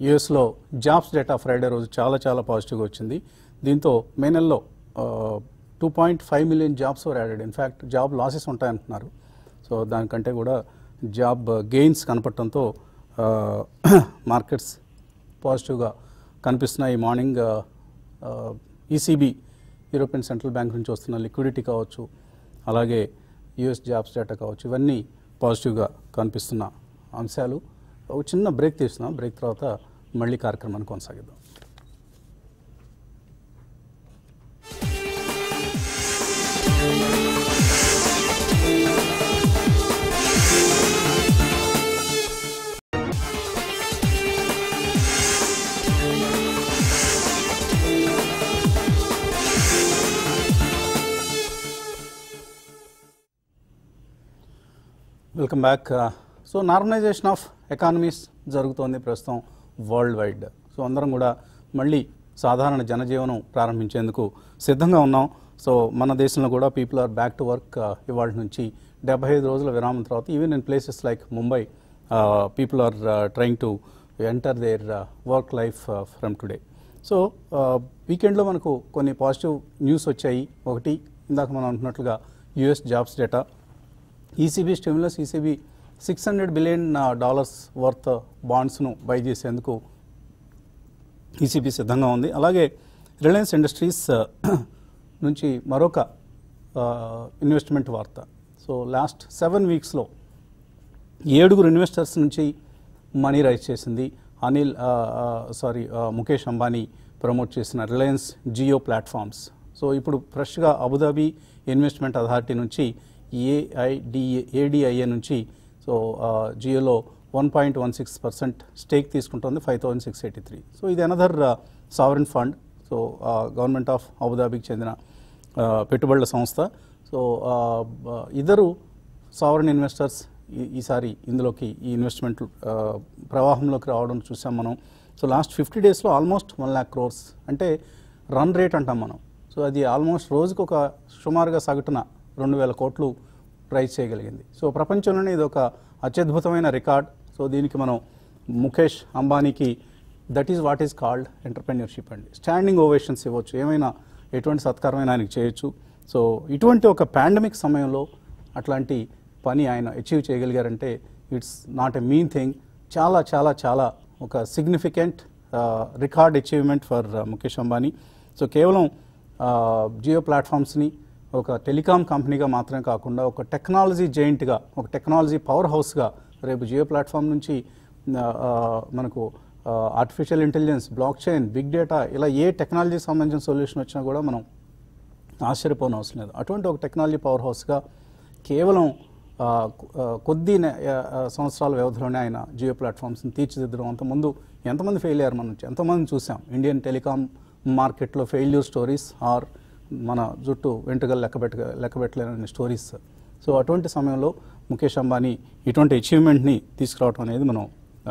యుఎస్లో jobs data Friday రోజు చాలా చాలా పాజిటివ్గా వచ్చింది దీంతో మే నెలలో two point five million jobs were added in fact job losses ఉంటాయంటున్నారు సో దానికంటే కూడా జాబ్ గెయిన్స్ కనపడటంతో మార్కెట్స్ పాజిటివ్గా కనిపిస్తున్నాయి ఈ morning ECB European central bank నుంచి వస్తున్న లిక్విడిటీ కావచ్చు అలాగే యుఎస్ జాబ్స్ డేటా కావచ్చు ఇవన్నీ పాజిటివ్గా కనిపిస్తున్న అంశాలు ఒక చిన్న బ్రేక్ తీస్తున్నాం బ్రేక్ తర్వాత మళ్ళీ కార్యక్రమాన్ని కొనసాగిద్దాం welcome back so normalisation of economies జరుగుతోంది ప్రస్తుతం వరల్డ్ వైడ్ సో అందరం కూడా మళ్ళీ సాధారణ జనజీవనం ప్రారంభించేందుకు సిద్ధంగా ఉన్నాం సో మన దేశంలో కూడా people are back to work ఇవాళ నుంచి డెబ్బై ఐదు రోజుల విరామం తర్వాత even in places like Mumbai people are trying to enter their work life from today so వీకెండ్లో మనకు కొన్ని పాజిటివ్ న్యూస్ వచ్చాయి ఒకటి ఇందాక మనం అంటున్నట్లుగా US jobs data ECB stimulus ECB six hundred billion dollars worth బాండ్స్ను బై చేసేందుకు ఈసీబీ సిద్ధంగా ఉంది అలాగే రిలయన్స్ ఇండస్ట్రీస్ నుంచి మరొక ఇన్వెస్ట్మెంట్ వార్త సో లాస్ట్ సెవెన్ వీక్స్లో ఏడుగురు ఇన్వెస్టర్స్ నుంచి మనీ రైజ్ చేసింది అనిల్ సారీ ముఖేష్ అంబానీ ప్రమోట్ చేసిన రిలయన్స్ జియో ప్లాట్ఫామ్స్ సో ఇప్పుడు ఫ్రెష్గా అబుదాబి ఇన్వెస్ట్మెంట్ అథారిటీ నుంచి ఏఐడిఏ ఏడిఐఏ నుంచి సో జియోలో one point one six percent stake తీసుకుంటుంది five thousand six eighty three so ఇది another sovereign fund so government of అబుదాబికి చెందిన పెట్టుబడుల సంస్థ సో ఇద్దరు సావరెన్ ఇన్వెస్టర్స్ ఈసారి ఇందులోకి ఈ ఇన్వెస్ట్మెంట్ ప్రవాహంలోకి రావడం చూసాం మనం సో లాస్ట్ ఫిఫ్టీ డేస్లో ఆల్మోస్ట్ వన్ ల్యాక్ క్రోర్స్ అంటే రన్ రేట్ అంటాం మనం సో అది ఆల్మోస్ట్ రోజుకు ఒక సుమారుగా సగటున రెండు వేల కోట్లు రైజ్ చేయగలిగింది సో ప్రపంచంలోనే ఇది ఒక అత్యద్భుతమైన రికార్డ్ సో దీనికి మనం ముఖేష్ అంబానీకి that is what is called entrepreneurship అండి స్టాండింగ్ ఓవేషన్స్ ఇవ్వచ్చు ఏమైనా ఎటువంటి సత్కారమైన ఆయనకి చేయొచ్చు సో ఇటువంటి ఒక పాండమిక్ సమయంలో అట్లాంటి పని ఆయన అచీవ్ చేయగలిగారంటే it's not a mean thing చాలా చాలా చాలా ఒక significant record achievement for Mukesh Ambani so కేవలం జియో ప్లాట్ఫామ్స్ని ఒక టెలికాం కంపెనీగా మాత్రమే కాకుండా ఒక టెక్నాలజీ జైంట్గా ఒక టెక్నాలజీ పవర్ హౌస్గా రేపు జియో ప్లాట్ఫామ్ నుంచి మనకు artificial intelligence blockchain big data ఇలా ఏ టెక్నాలజీకి సంబంధించిన సొల్యూషన్ వచ్చినా కూడా మనం ఆశ్చర్యపోని అవసరం లేదు అటువంటి ఒక టెక్నాలజీ పవర్ హౌస్గా కేవలం కొద్ది సంవత్సరాల వ్యవధిలోనే ఆయన జియో ప్లాట్ఫామ్స్ని తీర్చిదిద్దడం అంతకుముందు ఎంతమంది ఫెయిల్ అయ్యారు మనం ఎంతమంది చూసాం ఇండియన్ టెలికాం మార్కెట్లో ఫెయిల్యూర్ స్టోరీస్ ఆర్ మన జుట్టు వెంట్రుకలు లెక్కబెట్ట లెక్కబెట్టలేని స్టోరీస్ సో అటువంటి సమయంలో ముఖేష్ అంబానీ ఇటువంటి అచీవ్మెంట్ని తీసుకురావడం అనేది మనం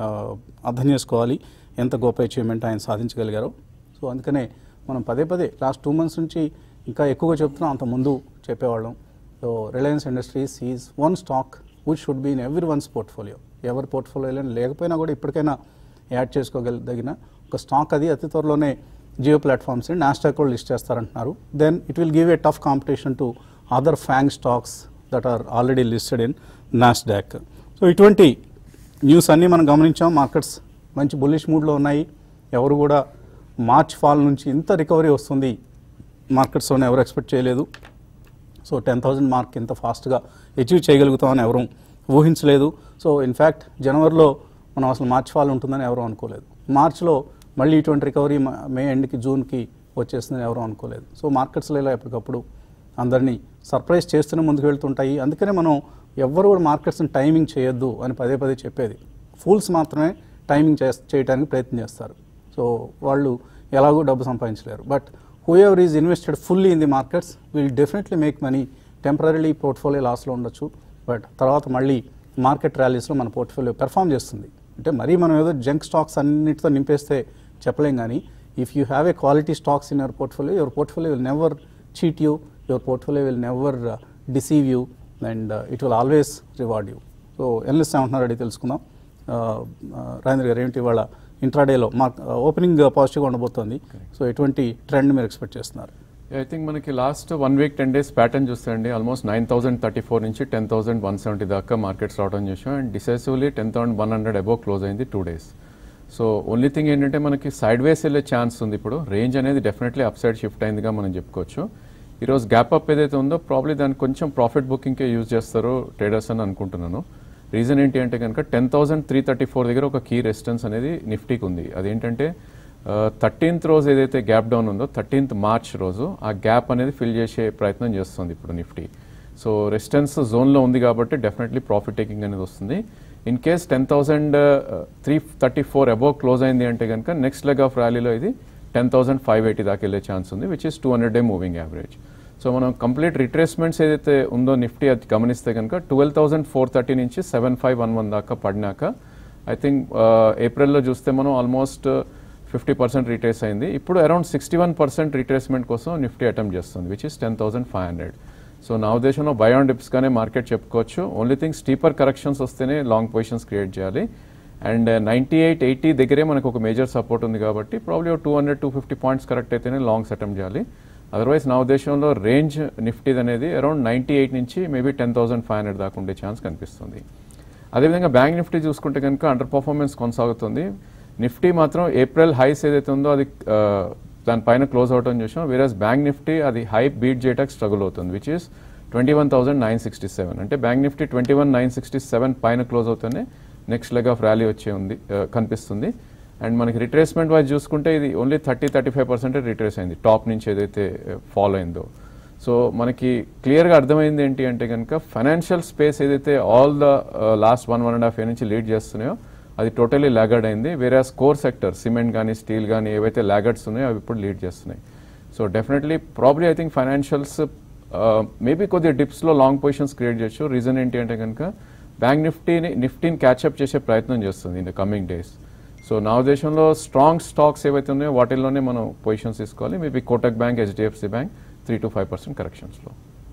అర్థం చేసుకోవాలి ఎంత గొప్ప అచీవ్మెంట్ ఆయన సాధించగలిగారో సో అందుకనే మనం పదే పదే లాస్ట్ టూ మంత్స్ నుంచి ఇంకా ఎక్కువగా చెప్తున్నాం అంత ముందు చెప్పేవాళ్ళం so Reliance Industries is one stock which should be in every one's portfolio ఎవరి పోర్ట్ఫోలియోలో లేకపోయినా కూడా ఇప్పటికైనా యాడ్ చేసుకోగలిగిన ఒక స్టాక్ అది అతి త్వరలోనే జియో ప్లాట్ఫామ్స్ని నాస్టాక్ కూడా లిస్ట్ చేస్తారంటున్నారు then it will give a tough competition to other FAANG stocks that are already listed in Nasdaq so ఇటువంటి న్యూస్ అన్నీ మనం గమనించాం మార్కెట్స్ మంచి బుల్లిష్ మూడ్లో ఉన్నాయి ఎవరు కూడా మార్చ్ ఫాల్ నుంచి ఇంత రికవరీ వస్తుంది మార్కెట్స్లోనే ఎవరు ఎక్స్పెక్ట్ చేయలేదు సో టెన్ థౌజండ్ మార్క్ ఇంత ఫాస్ట్గా అచీవ్ చేయగలుగుతామని ఎవరు ఊహించలేదు సో ఇన్ఫ్యాక్ట్ జనవరిలో మనం అసలు మార్చ్ ఫాల్ ఉంటుందని ఎవరు అనుకోలేదు మార్చ్లో మళ్ళీ ఇటువంటి రికవరీ మే ఎండ్కి జూన్కి వచ్చేస్తుందని ఎవరు అనుకోలేదు సో మార్కెట్స్లో ఇలా ఎప్పటికప్పుడు అందరినీ సర్ప్రైజ్ చేస్తూనే ముందుకు వెళ్తుంటాయి అందుకనే మనం ఎవ్వరు కూడా మార్కెట్స్ని టైమింగ్ చేయొద్దు అని పదే పదే చెప్పేది ఫూల్స్ మాత్రమే టైమింగ్ చే చేయడానికి ప్రయత్నం చేస్తారు సో వాళ్ళు ఎలాగో డబ్బు సంపాదించలేరు but whoever is invested fully in the markets will definitely make money temporarily portfolio లాస్లో ఉండొచ్చు బట్ తర్వాత మళ్ళీ మార్కెట్ ర్యాలీస్లో మన పోర్ట్ఫోలియో పెర్ఫామ్ చేస్తుంది అంటే మరీ మనం ఏదో జంక్ స్టాక్స్ అన్నిటితో నింపేస్తే చెప్పలేం కానీ if you have a quality stocks in your portfolio your portfolio will never cheat you your portfolio will never deceive you and it will always reward you so analyst ఏమంటున్నారు అడిగి తెలుసుకుందాం రాజేంద్ర గారు ఏమిటి ఇవాళ ఇంట్రాడేలో మా ఓపెనింగ్ పాజిటివ్గా ఉండబోతోంది సో ఎటువంటి ట్రెండ్ మీరు ఎక్స్పెక్ట్ చేస్తున్నారు ఐ థింక్ మనకి last one week ten days pattern చూస్తాండి almost nine thousand thirty four నుంచి టెన్ థౌసండ్ వన్ సెవెంటీ దాకా మార్కెట్స్ రావడం చూసాం and decisively ten thousand one hundred above close అయింది two days so only thing ఏంటంటే మనకి side వేస్ వెళ్ళే ఛాన్స్ ఉంది ఇప్పుడు రేంజ్ అనేది డెఫినెట్లీ అప్ సైడ్ షిఫ్ట్ అయిందిగా మనం చెప్పుకోవచ్చు ఈరోజు గ్యాప్ అప్ ఏదైతే ఉందో ప్రాబ్లీ దాన్ని కొంచెం ప్రాఫిట్ బుకింగ్కే యూజ్ చేస్తారు ట్రేడర్స్ అని అనుకుంటున్నాను రీజన్ ఏంటి అంటే కనుక ten thousand three thirty four దగ్గర ఒక కీ రెసిస్టెన్స్ అనేది నిఫ్టీకి ఉంది అదేంటంటే థర్టీన్త్ రోజు ఏదైతే గ్యాప్ డౌన్ ఉందో థర్టీన్త్ మార్చ్ రోజు ఆ గ్యాప్ అనేది ఫిల్ చేసే ప్రయత్నం చేస్తుంది ఇప్పుడు నిఫ్టీ సో రెసిస్టెన్స్ జోన్లో ఉంది కాబట్టి డెఫినెట్లీ ప్రాఫిట్ టేకింగ్ అనేది వస్తుంది in case ten thousand three thirty four above close అయింది అంటే కనుక నెక్స్ట్ లెగ్ ఆఫ్ ర్యాలీలో ఇది టెన్ థౌసండ్ ఫైవ్ ఎయిటీ దాకా వెళ్ళే ఛాన్స్ ఉంది which is two hundred day moving average so మనం కంప్లీట్ రిట్రేస్మెంట్స్ ఏదైతే ఉందో నిఫ్టీ అది గమనిస్తే కనుక ట్వెల్వ్ థౌసండ్ ఫోర్ థర్టీ నుంచి సెవెన్ ఫైవ్ వన్ వన్ దాకా పడినాక ఐ థింక్ ఏప్రిల్లో చూస్తే మనం ఆల్మోస్ట్ ఫిఫ్టీ పర్సెంట్ రిట్రేస్ అయింది ఇప్పుడు around sixty one percent retracement కోసం నిఫ్టీ అటెంప్ట్ చేస్తుంది which is ten thousand five hundred so నా ఉద్దేశంలో బయాన్ డిప్స్గానే మార్కెట్ చెప్పుకోవచ్చు ఓన్లీ థింగ్ స్టీపర్ కరెక్షన్స్ వస్తేనే లాంగ్ పొజిషన్స్ క్రియేట్ చేయాలి అండ్ నైంటీ ఎయిట్ ఎయిటీ దగ్గరే మనకు ఒక మేజర్ సపోర్ట్ ఉంది కాబట్టి probably two hundred two fifty points correct అయితేనే లాంగ్స్ అటెంప్ట్ చేయాలి అదర్వైజ్ నా ఉద్దేశంలో రేంజ్ నిఫ్టీది అనేది అరౌండ్ నైంటీ ఎయిట్ నుంచి maybe ten thousand five hundred దాకా ఉండే ఛాన్స్ కనిపిస్తుంది అదేవిధంగా బ్యాంక్ నిఫ్టీ చూసుకుంటే కనుక అండర్ పర్ఫార్మెన్స్ కొనసాగుతుంది నిఫ్టీ మాత్రం ఏప్రిల్ హైస్ ఏదైతే ఉందో అది ఆ, దానిపైన క్లోజ్ అవటం చూసాం వేరస్ బ్యాంక్ నిఫ్టీ అది హై బీట్ చేయడానికి స్ట్రగుల్ అవుతుంది which is twenty one thousand nine sixty seven అంటే bank Nifty twenty one nine sixty seven పైన క్లోజ్ అవుతూనే నెక్స్ట్ లెగ్ ఆఫ్ ర్యాలీ వచ్చే ఉంది ఆ, కనిపిస్తుంది అండ్ మనకి రిట్రేస్మెంట్ వైజ్ చూసుకుంటే ఇది only thirty thirty five percent retrace అయింది టాప్ నుంచి ఏదైతే ఫాలో అయిందో సో మనకి క్లియర్గా అర్థమైంది ఏంటి అంటే కనుక ఫైనాన్షియల్ స్పేస్ ఏదైతే all the last one one and half year నుంచి లీడ్ చేస్తున్నాయో అది టోటలీ లాగర్డ్ అయింది వేరే స్కోర్ సెక్టర్ సిమెంట్ కానీ స్టీల్ కానీ ఏవైతే లాగర్డ్స్ ఉన్నాయో అవి ఇప్పుడు లీడ్ చేస్తున్నాయి so definitely probably I think financials maybe కొద్దిగా డిప్స్లో లాంగ్ పొజిషన్స్ క్రియేట్ చేయొచ్చు రీజన్ ఏంటి అంటే కనుక బ్యాంక్ నిఫ్టీని నిఫ్టీని క్యాచ్అప్ చేసే ప్రయత్నం చేస్తుంది in the coming days so నా ఉద్దేశంలో స్ట్రాంగ్ స్టాక్స్ ఏవైతే ఉన్నాయో వాటిల్లోనే మనం పొజిషన్స్ తీసుకోవాలి maybe Kotak bank HDFC bank three to five percent కరెక్షన్స్లో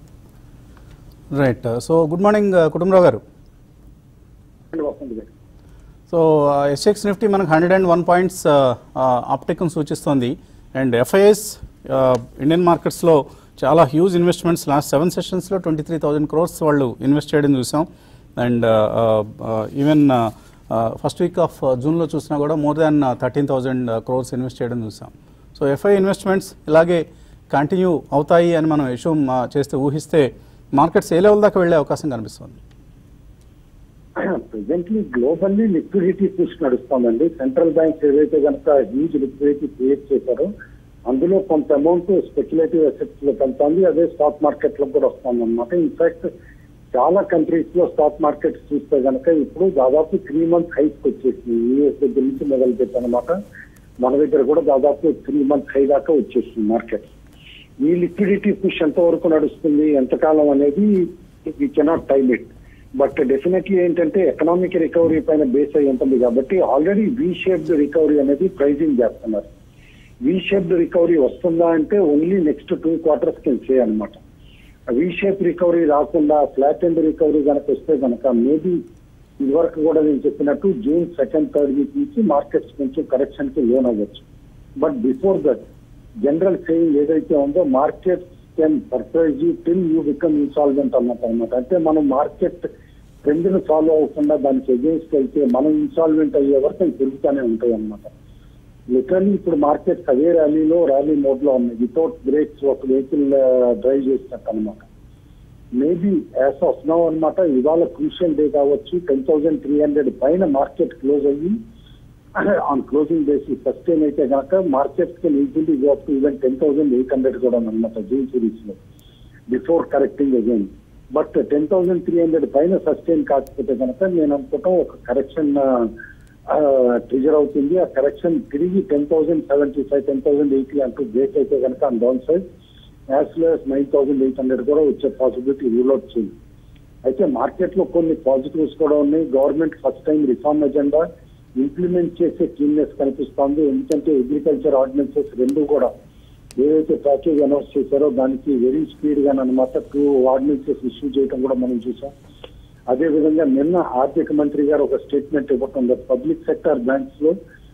right so good morning Kutumbarao garu వస్తుంది గారు. సో ఎస్ఎక్స్ నిఫ్టీ మనకు హండ్రెడ్ అండ్ వన్ పాయింట్స్ అప్టిక్ను సూచిస్తుంది అండ్ ఎఫ్ఐఎస్ ఇండియన్ మార్కెట్స్లో చాలా హ్యూజ్ ఇన్వెస్ట్మెంట్స్ లాస్ట్ సెవెన్ సెషన్స్లో ట్వంటీ త్రీ థౌజండ్ క్రోర్స్ వాళ్ళు ఇన్వెస్ట్ చేయడం చూసాం and even first week of జూన్లో చూసినా కూడా more than thirteen thousand crores invest చేయడం చూసాం సో ఎఫ్ఐ ఇన్వెస్ట్మెంట్స్ ఇలాగే కంటిన్యూ అవుతాయి అని మనం ఎష్యూమ్ చేస్తే ఊహిస్తే మార్కెట్స్ ఏ లెవెల్ దాకా వెళ్ళే అవకాశం కనిపిస్తుంది ప్రెసెంట్లీ గ్లోబల్లీ లిక్విడిటీ పుష్ నడుస్తోందండి సెంట్రల్ బ్యాంక్స్ ఏదైతే కనుక హ్యూజ్ లిక్విడిటీ క్రియేట్ చేశారో అందులో కొంత అమౌంట్ స్పెక్యులేటివ్ అసెట్స్ లో వెళ్తుంది అదే స్టాక్ మార్కెట్ లో కూడా వస్తుంది అనమాట ఇన్ఫాక్ట్ చాలా కంట్రీస్ లో స్టాక్ మార్కెట్స్ చూస్తే కనుక ఇప్పుడు దాదాపు త్రీ మంత్స్ హైక్ వచ్చేసింది యూఎస్ దగ్గర నుంచి మొదలు పెట్టనమాట మన దగ్గర కూడా దాదాపు త్రీ మంత్స్ హై దాకా వచ్చేసింది మార్కెట్ ఈ లిక్విడిటీ పుష్ ఎంత వరకు నడుస్తుంది ఎంతకాలం అనేది we cannot time it but definitely ఏంటంటే ఎకనామిక్ రికవరీ పైన బేస్ అయి ఉంటుంది కాబట్టి ఆల్రెడీ వి షేప్డ్ రికవరీ అనేది ప్రైజింగ్ చేస్తున్నారు వి షేప్డ్ రికవరీ వస్తుందా అంటే ఓన్లీ నెక్స్ట్ టూ క్వార్టర్స్ కింద చేయనమాట వి షేప్ రికవరీ రాకుండా ఫ్లాట్ ఎండ్ రికవరీ కనుక వస్తే కనుక మేబీ ఇదివరకు కూడా నేను చెప్పినట్టు జూన్ సెకండ్ థర్డ్ వీక్ నుంచి మార్కెట్స్ కొంచెం కరెక్షన్ కి లోన్ అవ్వచ్చు but before that general saying ఏదైతే ఉందో market can surprise you till you become insolvent అన్నట్టు అనమాట అంటే మనం మార్కెట్ ట్రెండ్ ను ఫాలో అవ్వకుండా దానికి ఎగేన్స్ట్ వెళ్తే మనం ఇన్సాల్వెంట్ అయ్యే వరకు అవి పెరుగుతూనే ఉంటాయి అన్నమాట లిటరల్లీ ఇప్పుడు మార్కెట్స్ అదే ర్యాలీలో ర్యాలీ మోడ్ లో ఉన్నాయి వితౌట్ బ్రేక్స్ ఒక వెహికల్ డ్రైవ్ చేసినట్టు అనమాట మేబీ యాజ్ ఆఫ్ నౌ అనమాట ఇవాళ క్రూషియల్ డే కావచ్చు టెన్ థౌసండ్ త్రీ హండ్రెడ్ పైన మార్కెట్ క్లోజ్ అయ్యి ఆన్ క్లోజింగ్ బేసిస్ సస్టైన్ అయితే కనుక మార్కెట్ కి easily go up to even ten thousand eight hundred కూడా అనమాట జూన్ సిరీస్ లో before correcting again but ten thousand three hundred పైన సస్టైన్ కాకపోతే కనుక నేను అనుకుంటాం ఒక కరెక్షన్ ట్రిజర్ అవుతుంది ఆ కరెక్షన్ తిరిగి ten thousand seventy five ten thousand eighty అంటూ బ్రేక్ అయితే కనుక on downside as well as nine thousand eight hundred కూడా వచ్చే పాసిబిలిటీ రూల్ అవుట్ చేయండి అయితే మార్కెట్ లో కొన్ని పాజిటివ్స్ కూడా ఉన్నాయి government first time reform agenda implement చేసే క్లీన్నెస్ కనిపిస్తోంది ఎందుకంటే అగ్రికల్చర్ ఆర్డినెన్సెస్ రెండు కూడా ఏదైతే ప్యాకేజ్ అనౌన్స్ చేశారో దానికి వెరీ స్పీడ్ గా అనమాట టూ ఆర్డినెన్సెస్ ఇష్యూ చేయడం కూడా మనం చూసాం అదే విధంగా నిన్న ఆర్థిక మంత్రి గారు ఒక స్టేట్మెంట్ ఇవ్వటం పబ్లిక్ సెక్టర్ బ్యాంక్స్ లో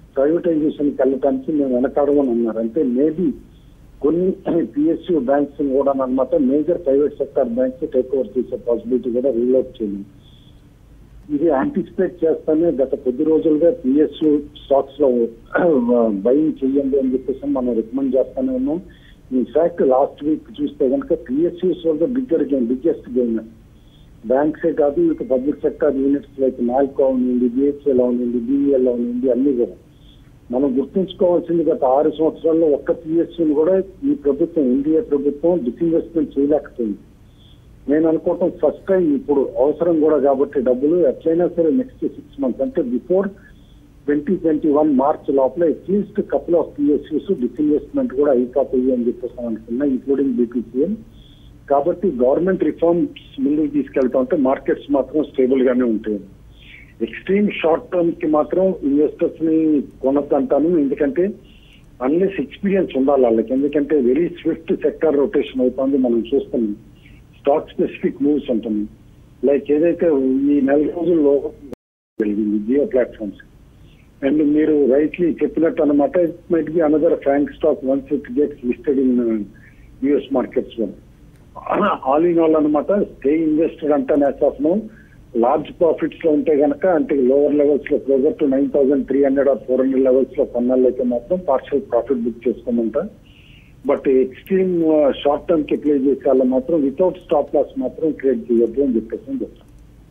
ప్రైవేటైజేషన్కి వెళ్ళటానికి మేము వెనకాడమని అన్నారు అంటే మేబీ కొన్ని పిఎస్యూ బ్యాంక్స్ కూడా అనమాట major private sector banks take over చేసే పాసిబిలిటీ కూడా రూల్ అవుట్ చేయండి ఇది యాంటిసిపేట్ చేస్తానే గత కొద్ది రోజులుగా పిఎస్యూ స్టాక్స్ లో బయింగ్ చేయండి అని చెప్పేసి మనం రికమెండ్ చేస్తానే ఉన్నాం ఇన్ఫాక్ట్ లాస్ట్ వీక్ చూస్తే కనుక పిఎస్యూస్ వల్ల బిగ్గర్ గేమ్ బిగ్గెస్ట్ గేమ్ బ్యాంక్సే కాదు ఇక public sector units like NALCO ఉంది బిహెచ్ఎల్ ఉంది బిఈఎల్ ఉంది అన్ని కూడా మనం గుర్తుంచుకోవాల్సింది గత ఆరు సంవత్సరాల్లో ఒక్క పిఎస్సీని కూడా ఈ ప్రభుత్వం ఇండియా ప్రభుత్వం డిస్ఇన్వెస్ట్మెంట్ చేయలేకపోయింది నేను అనుకోవటం ఫస్ట్ టైం ఇప్పుడు అవసరం కూడా కాబట్టి డబ్బులు ఎట్లయినా సరే నెక్స్ట్ సిక్స్ మంత్స్ అంటే before twenty twenty one March లోపల at least couple of PSUs disinvestment కూడా అయిపోతాయి అని చెప్పేసి అనుకున్నా ఇంక్లూడింగ్ బీపీసీఎల్ కాబట్టి గవర్నమెంట్ రిఫార్మ్స్ ముందుకు తీసుకెళ్తా ఉంటే మార్కెట్స్ మాత్రం స్టేబుల్ గానే ఉంటాయి ఎక్స్ట్రీమ్ షార్ట్ టర్మ్ కి మాత్రం ఇన్వెస్టర్స్ ని కొనొద్దంటాను ఎందుకంటే అన్లెస్ ఎక్స్పీరియన్స్ ఉండాలి వాళ్ళకి ఎందుకంటే వెరీ స్విఫ్ట్ సెక్టర్ రొటేషన్ అవుతుంది మనం చూస్తున్నాం స్టాక్ స్పెసిఫిక్ మూవ్స్ ఉంటుంది లైక్ ఏదైతే ఈ నెల రోజుల్లో జరిగింది జియో ప్లాట్ఫామ్స్ అండ్ మీరు రైట్లీ చెప్పినట్టు అనమాట it might be another FAANG stock once it gets listed in US markets లో ఆల్ ఇన్ ఆల్ అనమాట స్టే ఇన్వెస్టెడ్ అంటే as of now large profits లో ఉంటే గనక అంటే లోవర్ లెవెల్స్ లో closer to nine thousand three hundred or four hundred levels లో కొన్నాళ్ళైతే మాత్రం partial profit book చేసుకోమంటా but extreme short term కి అప్లై చేసే వాళ్ళు మాత్రం వితౌట్ స్టాప్ లాస్ మాత్రం క్రియేట్ చేయొద్దు అని చెప్పేసి నేను చెప్తాను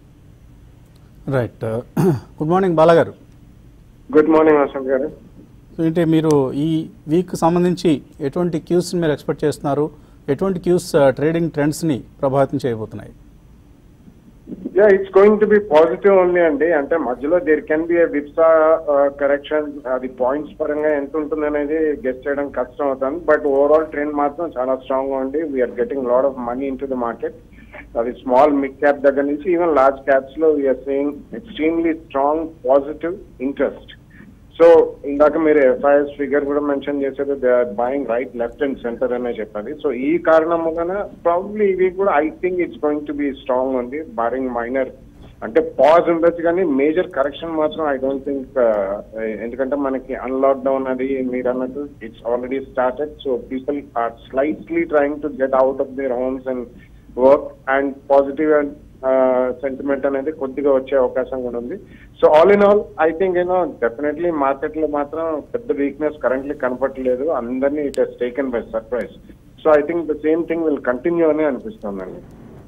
రైట్ గుడ్ మార్నింగ్ బాలాగారు good morning Ashok garu so ఏంటి మీరు ఈ వీక్ సంబంధించి ఎటువంటి క్యూస్ మీరు ఎక్స్పెక్ట్ చేస్తున్నారు ఎటువంటి క్యూస్ ట్రేడింగ్ ట్రెండ్స్ని ప్రభావితం చేయబోతున్నాయి yeah it's going to be positive only అండి అంటే మధ్యలో there can be whipsaw correction అది పాయింట్స్ పరంగా ఎంత ఉంటుంది అనేది గెస్ట్ చేయడం కష్టం అవుతుంది బట్ ఓవరాల్ ట్రెండ్ మాత్రం చాలా స్ట్రాంగ్ గా ఉంది we're getting lot of money into the market అది స్మాల్ మిడ్ క్యాప్ దగ్గర నుంచి ఈవెన్ లార్జ్ క్యాప్స్ లో we're saying extremely strong positive interest so ఇందాక మీరు ఎఫ్ఐఎస్ ఫిగర్ కూడా మెన్షన్ చేశారు they are buying right left and centre అనే చెప్పాలి సో ఈ కారణముగానే ప్రాబ్లీ ఇవి కూడా I think it's going to be strong ఉంది బారింగ్ మైనర్ అంటే పాజ్ ఉండొచ్చు కానీ మేజర్ కరెక్షన్ మాత్రం ఐ డోంట్ థింక్ ఎందుకంటే మనకి అన్లాక్ డౌన్ అది మీరు అన్నట్టు it's already started so people are slightly trying to get out of their homes and work and positive and sentiment అనేది కొద్దిగా వచ్చే అవకాశం కూడా ఉంది so all in all I think you know definitely market లో మాత్రం పెద్ద వీక్నెస్ కరెంట్లీ కనపట్లేదు అందరినీ it has taken by surprise so I think the same thing will continue అని అనిపిస్తుందండి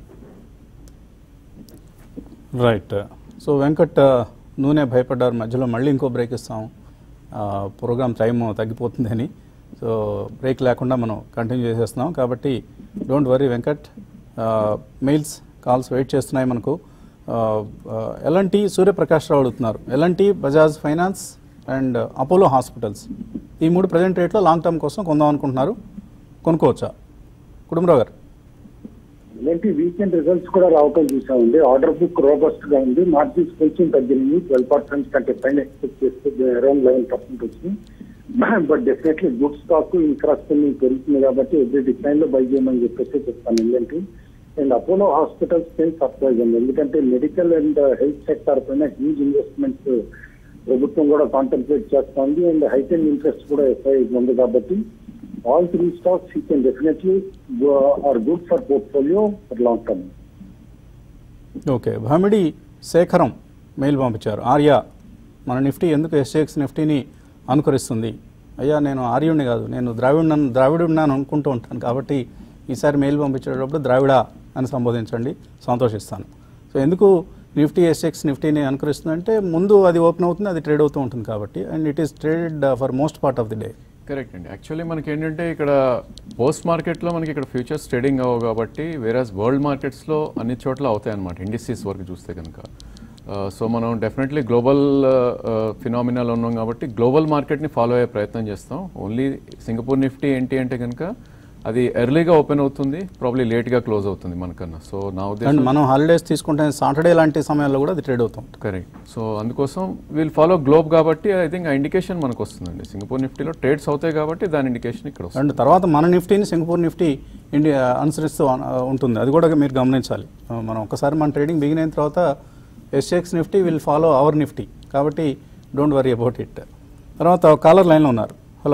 రైట్ సో వెంకట్ నూనె భయపడ్డారు మధ్యలో మళ్ళీ ఇంకో బ్రేక్ ఇస్తాం ప్రోగ్రామ్ టైం తగ్గిపోతుందని సో బ్రేక్ లేకుండా మనం కంటిన్యూ చేసేస్తున్నాం కాబట్టి don't worry Venkat mails calls wait చేస్తున్నాయి మనకు ఎలాంటి సూర్యప్రకాష్ రావు అడుగుతున్నారు ఎలాంటి Bajaj finance and Apollo hospitals ఈ మూడు ప్రజెంట్ రేట్లో లాంగ్ టర్మ్ కోసం కొందాం అనుకుంటున్నారు కొనుక్కోవచ్చా కుటుంబరావు గారు ఇలాంటి వీకెండ్ రిజల్ట్స్ కూడా రావటం చూసామండి ఆర్డర్ బుక్ రోబస్ట్ గా ఉంది మార్జిన్స్ కొంచెం తగ్గింది ట్వెల్వ్ పర్సెంట్ కంటే పైన ఎక్స్పెక్ట్ చేస్తే అరౌండ్ లెవెన్ పర్సెంట్ వచ్చింది but definitely good stock infrastructure పెరుగుతుంది కాబట్టి ఎవ్రీ డిసైన్ లో బై చేయమని చెప్పేసి చెప్తాను ఏంటంటే అండ్ అపోలో హాస్పిటల్స్ పైన సర్ప్రైజ్ అండి ఎందుకంటే మెడికల్ అండ్ హెల్త్ సెక్టర్ పైన హ్యూజ్ ఇన్వెస్ట్మెంట్స్ ప్రభుత్వం కూడా కాంటెంప్లేట్ చేస్తుంది అండ్ హైటెన్ ఇంట్రెస్ట్ కూడా ఎఫ్ఐ ఉంది కాబట్టి all three stocks you can definitely are good for portfolio for long term okay Bhamidi Sekharam mail పంపించారు ఆర్య మన నిఫ్టీ ఎందుకు ఎస్ఎక్స్ నిఫ్టీని అనుకరిస్తుంది అయ్యా నేను ఆర్యుడిని కాదు నేను ద్రావిడ ద్రావిడున్నాను అనుకుంటూ ఉంటాను కాబట్టి ఈసారి మెయిల్ పంపించేటప్పుడు ద్రావిడ అని సంబోధించండి సంతోషిస్తాను సో ఎందుకు నిఫ్టీ ఎస్ఎక్స్ నిఫ్టీని అనుకరిస్తుందంటే ముందు అది ఓపెన్ అవుతుంది అది ట్రేడ్ అవుతూ ఉంటుంది కాబట్టి and it is traded for most part of the day correct అండి యాక్చువల్లీ మనకి ఏంటంటే ఇక్కడ పోస్ట్ మార్కెట్లో మనకి ఇక్కడ ఫ్యూచర్స్ ట్రేడింగ్ అవ్వవు కాబట్టి వేరేస్ వరల్డ్ మార్కెట్స్లో అన్ని చోట్ల అవుతాయి అనమాట ఇండస్ట్రీస్ వరకు చూస్తే కనుక సో మనం డెఫినెట్లీ గ్లోబల్ ఫినామినాలో ఉన్నాం కాబట్టి గ్లోబల్ మార్కెట్ని ఫాలో అయ్యే ప్రయత్నం చేస్తాం ఓన్లీ సింగపూర్ నిఫ్టీ ఏంటి అంటే కనుక అది ఎర్లీగా ఓపెన్ అవుతుంది ప్రాబ్లీ లేట్గా క్లోజ్ అవుతుంది మనకన్నా సో నా అండ్ ఉద్దేశం మనం హాలిడేస్ తీసుకుంటే సాటర్డే లాంటి సమయాల్లో కూడా అది ట్రేడ్ అవుతూ ఉంటుంది కరెక్ట్ సో అందుకోసం వీల్ ఫాలో గ్లోబ్ కాబట్టి ఐ థింక్ ఆ ఇండికేషన్ మనకు వస్తుందండి సింగపూర్ నిఫ్టీలో ట్రేడ్స్ అవుతాయి కాబట్టి దాని ఇండికేషన్ ఇక్కడ వస్తుంది అండ్ తర్వాత మన నిఫ్టీని సింగపూర్ నిఫ్టీ ఇండియా అనుసరిస్తూ ఆ, ఉంటుంది అది కూడా మీరు గమనించాలి ఆ, మనం ఒకసారి మన ట్రేడింగ్ బిగిన్ అయిన తర్వాత SX Nifty will follow our Nifty కాబట్టి డోంట్ వరీ అబౌట్ ఇట్ తర్వాత కాలర్ లైన్లో ఉన్నారు హలో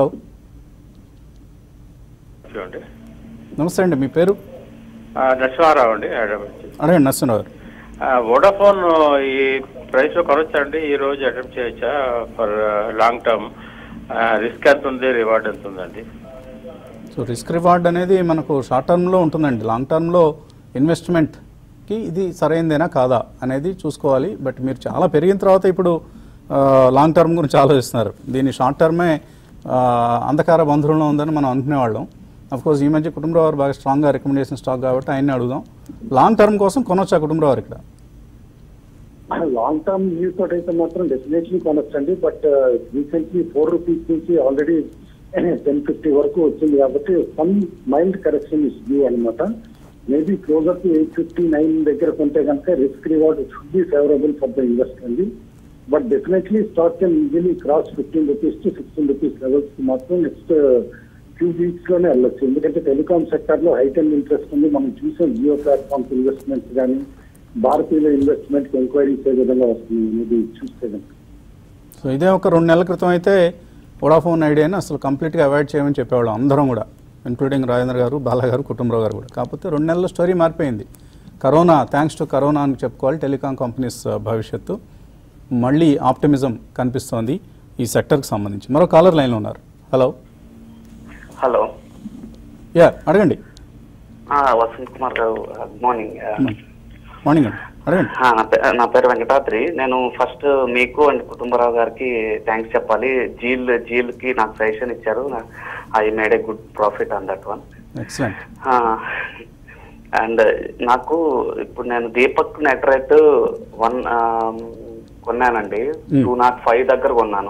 చూడండి నమస్తే అండి మీ పేరు ఆ, నరసింహారావు అండి హైదరాబాద్ నుంచి. అడగండి నరసింహరావు గారు ఆ, వోడాఫోన్ ఈ ప్రైస్ లో కొనొచ్చా అండి ఈ రోజు అటెంప్ట్ చేయొచ్చా ఫర్ లాంగ్ టర్మ్ రిస్క్ ఎంత ఉంది రివార్డ్ ఎంత ఉందండి సో రిస్క్ రివార్డ్ అనేది మనకు షార్ట్ టర్మ్లో ఉంటుందండి లాంగ్ టర్మ్లో ఇన్వెస్ట్మెంట్కి ఇది సరైనదేనా కాదా అనేది చూసుకోవాలి బట్ మీరు చాలా పెరిగిన తర్వాత ఇప్పుడు ఆ, లాంగ్ టర్మ్ గురించి ఆలోచిస్తున్నారు దీన్ని షార్ట్ టర్మే ఆ, అంధకార బంధువుల్లో ఉందని మనం అనుకునేవాళ్ళం కోర్స్ ఈ మధ్య కుటుంబరావు వారు బాగా స్ట్రాంగ్గా రికమెండేషన్ స్టాక్ కాబట్టి ఆయన్ని అడుగుదాం లాంగ్ టర్మ్ కోసం కొనొచ్చా కుటుంబరావు వారు ఇక్కడ లాంగ్ టర్మ్ వ్యూ తోటి అయితే మాత్రం డెఫినెట్లీ కొనొచ్చండి బట్ రీసెంట్లీ ఫోర్ రూపీస్ నుంచి ఆల్రెడీ టెన్ ఫిఫ్టీ వరకు వచ్చింది కాబట్టి some mild correction is due అనమాట maybe closer to eight fifty nine దగ్గర కొంటే కనుక risk reward should be favourable for the investor అండి but definitely stock can easily cross fifteen rupees to sixteen rupees levels కి మాత్రం next few weeks లోనే వెళ్ళొచ్చు ఎందుకంటే టెలికాం సెక్టర్ లో హైటెన్ ఇంట్రెస్ట్ ఉంది మనం చూసాం జియో ప్లాట్ఫామ్స్ ఇన్వెస్ట్మెంట్స్ కానీ భారతీయుల ఇన్వెస్ట్మెంట్ ఎంక్వైరీస్ ఏ విధంగా వస్తుంది అనేది చూస్తే కనుక సో ఇదే ఒక రెండు నెలల క్రితం అయితే వోడాఫోన్ ఐడియాని అసలు కంప్లీట్గా అవాయిడ్ చేయమని చెప్పేవాళ్ళం అందరం కూడా ఇంక్లూడింగ్ రాజేంద్ర గారు బాలా గారు కుటుంబరావు గారు కూడా కాకపోతే రెండు నెలల స్టోరీ మారిపోయింది కరోనా థ్యాంక్స్ టు కరోనా అని చెప్పుకోవాలి టెలికాం కంపెనీస్ ఆ, భవిష్యత్తు మళ్ళీ ఆప్టిమిజం కనిపిస్తోంది ఈ సెక్టర్కి సంబంధించి మరో కాలర్ లైన్లో ఉన్నారు హలో హలో యా అడగండి ఆ, వసంత్ కుమార్ గారు గుడ్ మార్నింగ్ ఆ, మార్నింగ్ అండి అడగండి ఆ, నా పే- నా పేరు వెంకటాద్రి నేను ఫస్ట్ మీకు అండ్ కుటుంబరావు గారికి థ్యాంక్స్ చెప్పాలి జీల్ జీల్ కి నాకు సజెషన్ ఇచ్చారు I made a good profit on that one excellent and నాకు ఇప్పుడు నేను దీపక్ నెట్రైట్ వన్ కొన్నానండి Hmm. టూ నాట్ ఫైవ్ దగ్గర కొన్నాను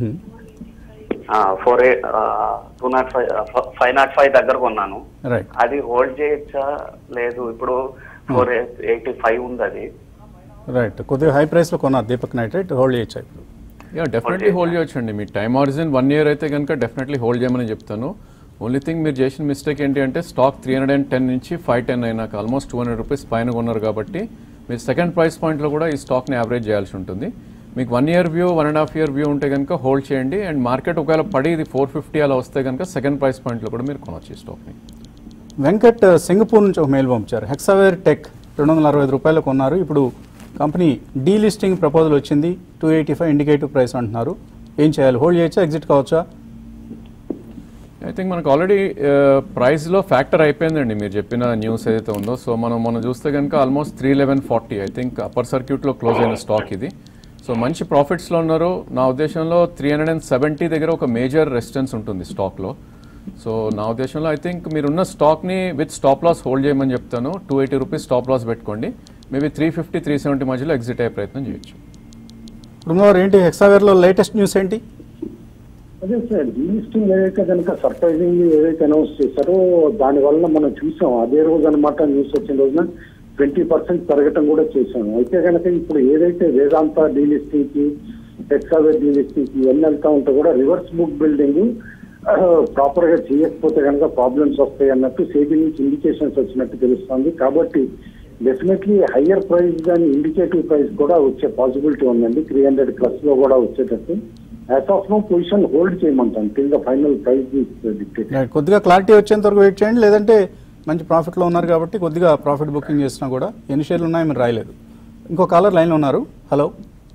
four a two naught five five naught five దగ్గర కొన్నాను రైట్ అది హోల్డ్ చేయొచ్చా లేదు ఇప్పుడు ఫోర్ ఎయిటీ ఫైవ్ ఉంది అది రైట్ కొద్దిగా హై ప్రైస్లో కొన్నారు దీపక్ నైట్ రైట్ హోల్డ్ చేయొచ్చా ఇప్పుడు యా డెఫినెట్లీ హోల్డ్ చేయొచ్చు అండి మీ టైం ఆరిజిన్ వన్ ఇయర్ అయితే కనుక డెఫినెట్లీ హోల్డ్ చేయమని చెప్తాను ఓన్లీ థింగ్ మీరు చేసిన మిస్టేక్ ఏంటి అంటే stock three hundred and ten నుంచి ఫైవ్ టెన్ అయినాక ఆల్మోస్ట్ టూ హండ్రెడ్ రూపీస్ పైన కొన్నారు కాబట్టి మీరు సెకండ్ ప్రైస్ పాయింట్లో కూడా ఈ స్టాక్ని యావరేజ్ చేయాల్సి ఉంటుంది మీకు one year view one and half year view ఉంటే కనుక హోల్డ్ చేయండి అండ్ మార్కెట్ ఒకవేళ పడి ఇది ఫోర్ ఫిఫ్టీ అలా వస్తే కనుక సెకండ్ ప్రైస్ పాయింట్లో కూడా మీరు కొనవచ్చు ఈ స్టాక్ని వెంకట్ సింగపూర్ నుంచి ఒక మెయిల్ పంపించారు హెక్సావేర్ టెక్ రెండు వందల అరవై ఐదు రూపాయలు కొన్నారు ఇప్పుడు కంపెనీ డీలిస్టింగ్ ప్రపోజల్ వచ్చింది two eighty five indicative price అంటున్నారు ఏం చేయాలి హోల్డ్ చేయొచ్చా ఎగ్జిట్ కావచ్చా ఐ థింక్ మనకు ఆల్రెడీ ప్రైస్లో ఫ్యాక్టర్ అయిపోయిందండి మీరు చెప్పిన న్యూస్ ఏదైతే ఉందో సో మనం మనం చూస్తే కనుక almost three eleven forty I think upper సర్క్యూట్లో క్లోజ్ అయిన స్టాక్ ఇది సో మంచి ప్రాఫిట్స్లో ఉన్నారు నా ఉద్దేశంలో త్రీ హండ్రెడ్ అండ్ సెవెంటీ దగ్గర ఒక మేజర్ రెసిస్టెన్స్ ఉంటుంది స్టాక్లో సో నా ఉద్దేశంలో ఐ థింక్ మీరున్న స్టాక్ని విత్ స్టాప్ లాస్ హోల్డ్ చేయమని చెప్తాను two eighty rupees stop loss పెట్టుకోండి maybe three fifty three seventy మధ్యలో ఎగ్జిట్ అయ్యే ప్రయత్నం చేయొచ్చు ఇప్పుడు మరి ఏంటి హెక్సావేర్లో లేటెస్ట్ న్యూస్ ఏంటి అదే సార్ డీలిస్టింగ్ ఏదైతే కనుక సర్ప్రైజింగ్ ఏదైతే అనౌన్స్ చేశారో దాని వల్ల మనం చూసాం అదే రోజు అనమాట న్యూస్ వచ్చిన రోజున ట్వంటీ పర్సెంట్ పెరగటం కూడా చేశాం అయితే కనుక ఇప్పుడు ఏదైతే వేదాంత డీలిస్టింగ్ కి హెక్సావేర్ డీలిస్టింగ్ కి ఇవన్నీ వెళ్తా ఉంటే కూడా రివర్స్ బుక్ బిల్డింగ్ ప్రాపర్ గా చేయకపోతే కనుక ప్రాబ్లమ్స్ వస్తాయి అన్నట్టు సేబీ నుంచి ఇండికేషన్స్ వచ్చినట్టు తెలుస్తుంది కాబట్టి డెఫినెట్లీ హయ్యర్ ప్రైస్ కానీ ఇండికేటివ్ ప్రైస్ కూడా వచ్చే పాసిబిలిటీ ఉందండి త్రీ హండ్రెడ్ ప్లస్ లో కూడా వచ్చేటట్టు as of no position hold చేయమంటాం till the final price dictate Right. కొద్దిగా క్లారిటీ వచ్చేంత వరకు వెయిట్ చేయండి లేదంటే మంచి ప్రాఫిట్లో ఉన్నారు కాబట్టి కొద్దిగా ప్రాఫిట్ బుకింగ్ చేసినా కూడా ఎన్ని షేర్లు ఉన్నాయో మీరు రాయలేదు ఇంకో కాలర్ లైన్లో ఉన్నారు హలో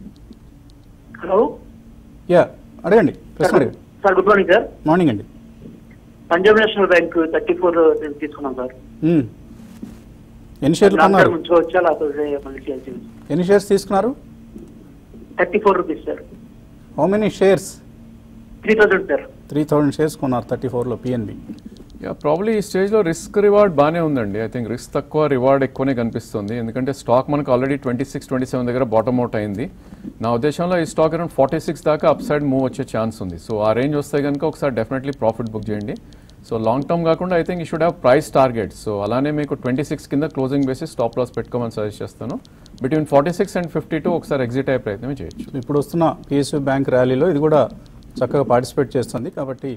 హలో యా అడగండి ప్రశ్న అడగండి sir good morning sir morning అండి Punjab national bank thirty four తీసుకున్నాం సార్ మ్మ్. ఎన్ని షేర్లు లాంగ్ కొన్నారు టర్మ్ ఉంచుకోవచ్చా లేకపోతే మళ్ళీ చేయాల్సి ఎన్ని షేర్స్ తీసుకున్నారు thirty four rupees sir how many shares three thousand sir three thousand shares కొన్నారు థర్టీ ఫోర్లో పిఎన్బి యా ప్రాబ్లీ ఈ స్టేజ్లో రిస్క్ రివార్డ్ బాగానే ఉందండి ఐ థింక్ రిస్క్ తక్కువ రివార్డ్ ఎక్కువనే కనిపిస్తుంది ఎందుకంటే స్టాక్ మనకు already twenty six twenty seven దగ్గర బాటమ్ అవుట్ అయింది నా ఉద్దేశంలో ఈ స్టాక్ అరౌండ్ ఫార్టీ సిక్స్ దాకా అప్ సైడ్ మూవ్ వచ్చే ఛాన్స్ ఉంది సో ఆ రేంజ్ వస్తే కనుక ఒకసారి డెఫినెట్లీ ప్రాఫిట్ బుక్ చేయండి సో లాంగ్ టర్మ్ కాకుండా I think you should have price target so అలానే మీకు ట్వంటీ సిక్స్ కింద క్లోజింగ్ బేసిస్ స్టాప్ లాస్ పెట్టుకోమని సజెస్ట్ చేస్తాను between forty six and fifty two ఒకసారి ఎగ్జిట్ అయ్యే ప్రయత్నం చేయొచ్చు ఇప్పుడు వస్తున్న పిఎస్యూ బ్యాంక్ ర్యాలీలో ఇది కూడా చక్కగా పార్టిసిపేట్ చేస్తుంది కాబట్టి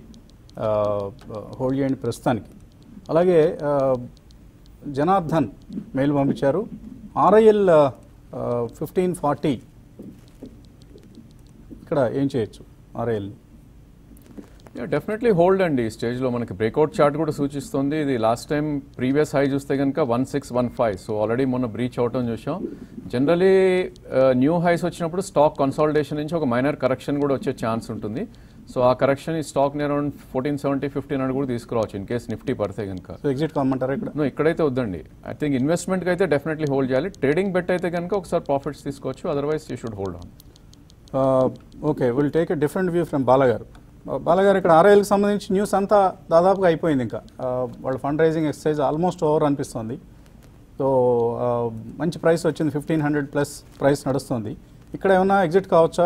హోల్డ్ చేయండి ప్రస్తుతానికి అలాగే ఆ, జనార్దన్ మెయిల్ పంపించారు ఆర్ఐఎల్ ఫిఫ్టీన్ ఫార్టీ ఇక్కడ ఏం చేయొచ్చు ఆర్ఐఎల్ని డెఫినెట్లీ హోల్డ్ అండి ఈ స్టేజ్లో మనకి బ్రేక్అవుట్ చార్ట్ కూడా సూచిస్తుంది ఇది లాస్ట్ టైం ప్రీవియస్ హై చూస్తే కనుక one six one five so already మొన్న బ్రీచ్ అవటం చూసాం జనరలీ న్యూ హైస్ వచ్చినప్పుడు స్టాక్ కన్సాలిడేషన్ నుంచి ఒక మైనర్ కరెక్షన్ కూడా వచ్చే ఛాన్స్ ఉంటుంది సో ఆ కరెక్షన్ ఈ stock around fourteen seventy fifteen hundred కూడా తీసుకురావచ్చు ఇన్ కేస్ నిఫ్టీ పడితే కనుక సో ఎగ్జిట్ కామంటారా ఇక్కడ నో ఇక్కడైతే వద్దండి ఐ థింక్ ఇన్వెస్ట్మెంట్కి అయితే డెఫినెట్లీ హోల్డ్ చేయాలి ట్రేడింగ్ బెట్ అయితే కనుక ఒకసారి ప్రాఫిట్స్ తీసుకోవచ్చు otherwise you should hold on okay will take a different view from బాలగారు బాలగారు ఇక్కడ ఆర్ఐఎల్కి సంబంధించి న్యూస్ అంతా దాదాపుగా అయిపోయింది ఇంకా Uh, వాళ్ళ fund raising exercise almost over అనిపిస్తుంది సో మంచి ప్రైస్ వచ్చింది ఫిఫ్టీన్ హండ్రెడ్ ప్లస్ ప్రైస్ నడుస్తుంది ఇక్కడ ఏమైనా ఎగ్జిట్ కావచ్చా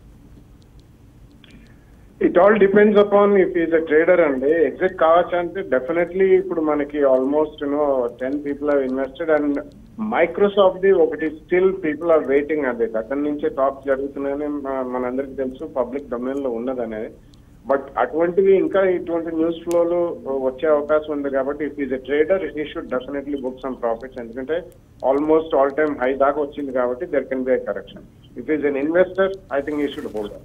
it all depends upon if is a trader అండి ఎగ్జిట్ కావచ్చు అంటే డెఫినెట్లీ ఇప్పుడు మనకి almost you know ten people have invested and Microsoft the ఒకటి స్టిల్ పీపుల్ ఆర్ వెయిటింగ్ అది అక్కడి నుంచే టాక్స్ జరుగుతున్నాయని మ- మనందరికీ తెలుసు పబ్లిక్ డొమైన్ లో ఉన్నదనేది బట్ అటువంటివి ఇంకా ఇటువంటి న్యూస్ ఫ్లోలు వచ్చే అవకాశం ఉంది కాబట్టి if is a trader he should definitely book some profits ఎందుకంటే ఆల్మోస్ట్ ఆల్ టైమ్ హై దాకా వచ్చింది కాబట్టి there can be a correction if is an investor I think he should hold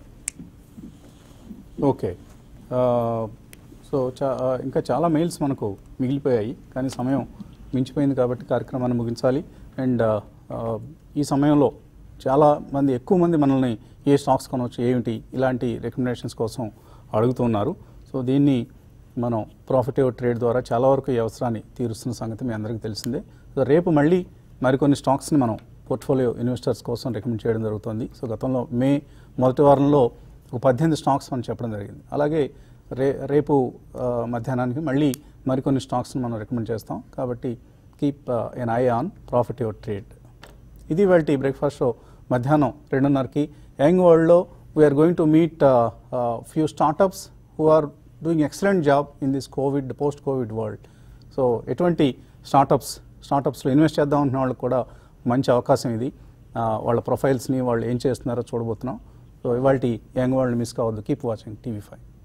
okay so చా ఆ, ఇంకా చాలా మెయిల్స్ మనకు మిగిలిపోయాయి కానీ సమయం మించిపోయింది కాబట్టి కార్యక్రమాన్ని ముగించాలి అండ్ ఈ సమయంలో చాలా మంది ఎక్కువ మంది మనల్ని ఏ స్టాక్స్ కొనవచ్చు ఏమిటి ఇలాంటి రికమెండేషన్స్ కోసం అడుగుతున్నారు సో దీన్ని మనం ప్రాఫిట్ ట్రేడ్ ద్వారా చాలా వరకు ఈ అవసరాన్ని తీరుస్తున్న సంగతి మీ అందరికీ తెలిసిందే సో రేపు మళ్ళీ మరికొన్ని స్టాక్స్ని మనం పోర్ట్ఫోలియో ఇన్వెస్టర్స్ కోసం రికమెండ్ చేయడం జరుగుతుంది సో గతంలో మే మొదటి వారంలో ఒక పద్దెనిమిది స్టాక్స్ మనం చెప్పడం జరిగింది అలాగే రే రేపు ఆ, మధ్యాహ్నానికి మళ్ళీ మరికొన్ని స్టాక్స్ని మనం రికమెండ్ చేస్తాం కాబట్టి keep an eye on profit your trade ఇది వాళ్ళ బ్రేక్ఫాస్ట్ షో మధ్యాహ్నం రెండున్నరకి యంగ్ వరల్డ్లో we're going to meet few startups who are doing excellent job in this COVID post COVID world so ఎటువంటి స్టార్టప్స్ స్టార్టప్స్లో ఇన్వెస్ట్ చేద్దాం అనుకున్న వాళ్ళకి కూడా మంచి అవకాశం ఇది ఆ, వాళ్ళ ప్రొఫైల్స్ని వాళ్ళు ఏం చేస్తున్నారో చూడబోతున్నాం సో ఇవాళ యంగ్ వరల్డ్ మిస్ కావద్దు కీప్ వాచింగ్ టీవీ ఫైవ్